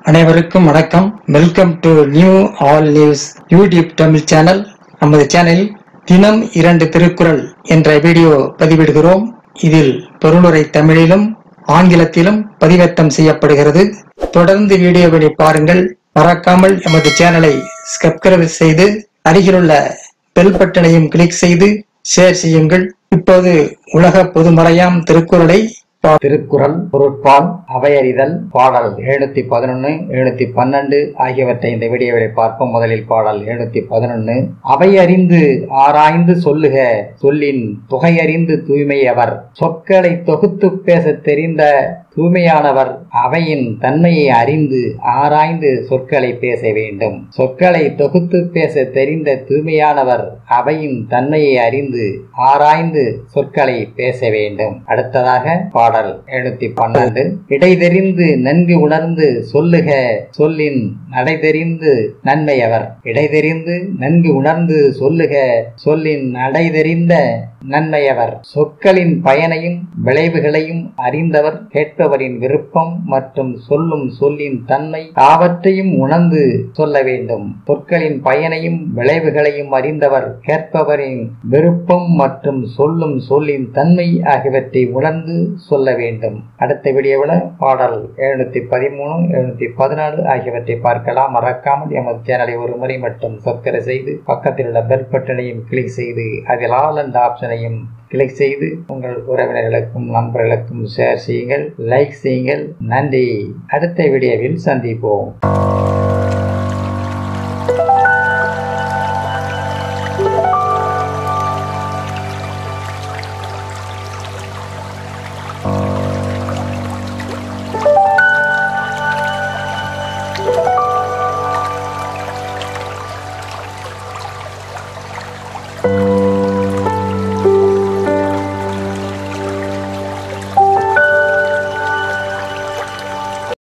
அனைவருக்கும் வணக்கம் welcome to new all news YouTube Tamil channel நமது சேனலில் தினம் இரண்டு திருக்குறள் என்ற வீடியோ பதிவிடுகிறோம் இதில் பொருளுரை தமிழிலும் ஆங்கிலத்திலும் பதிவேற்றம் செய்யப்படுகிறது தொடர்ந்து வீடியோவினை பாருங்கள் மறக்காமல் எமது சேனலை சப்ஸ்கிரைப் செய்து அருகிலுள்ள பெல் பட்டனையும் கிளிக் செய்து ஷேர் செய்யுங்கள் இப்போது உலக பொதுமறையாம் திருக்குறளை பா- திருக்குறள் பொருட்பால் அவையறிதல் பாடல் எழுநூத்தி பதினொன்னு எழுநூத்தி பன்னெண்டு ஆகியவற்றை இந்த வீடியோவில் பார்ப்போம் முதலில் பாடல் எழுநூத்தி பதினொன்னு அவையறிந்து ஆராய்ந்து சொல்லுக சொல்லின் தொகையறிந்து தூய்மையவர் சொற்களை தொகுத்து பேசத் தெரிந்த தூய்மையானவர் அவையின் தன்மையை அறிந்து ஆராய்ந்து சொற்களை பேச வேண்டும் சொற்களை தொகுத்து பேச தெரிந்த தூய்மையானவர் அவையின் தன்மையை அறிந்து ஆராய்ந்து சொற்களை பேச வேண்டும் அடுத்ததாக பாடல் எழுநூத்தி பன்னெண்டு இடைதெரிந்து நன்கு உணர்ந்து சொல்லுக சொல்லின் நடைதெரிந்து நன்மையவர் இடைதெரிந்து நன்கு உணர்ந்து சொல்லுக சொல்லின் நடைதெரிந்த நன்மையவர் சொற்களின் பயனையும் விளைவுகளையும் அறிந்தவர் கேட்பவரின் விருப்பம் மற்றும் சொல்லும் சொல்லின் தன்மை ஆவற்றையும் உணர்ந்து சொல்ல வேண்டும் சொற்களின் பயனையும் விளைவுகளையும் அறிந்தவர் கேட்பவரின் விருப்பம் மற்றும் சொல்லும் சொல்லின் தன்மை ஆகியவற்றை உணர்ந்து சொல்ல வேண்டும் அடுத்த வீடியோவில் பாடல் எழுநூத்தி பதிமூணு எழுநூத்தி பதினாலு ஆகியவற்றை பார்க்கலாம் மறக்காமல் எமது சேனலை ஒரு முறை மட்டும் சப்ஸ்கிரைப் செய்து பக்கத்தில் உள்ள பெல் பட்டனையும் கிளிக் செய்து அதில் ஆல் என்ற ஆப்ஷனையும் கிளிக் செய்து உங்கள் உறவினர்களுக்கும் நண்பர்களுக்கும் ஷேர் செய்யுங்கள் லைக் செய்யுங்கள் நன்றி அடுத்த வீடியோவில் சந்திப்போம்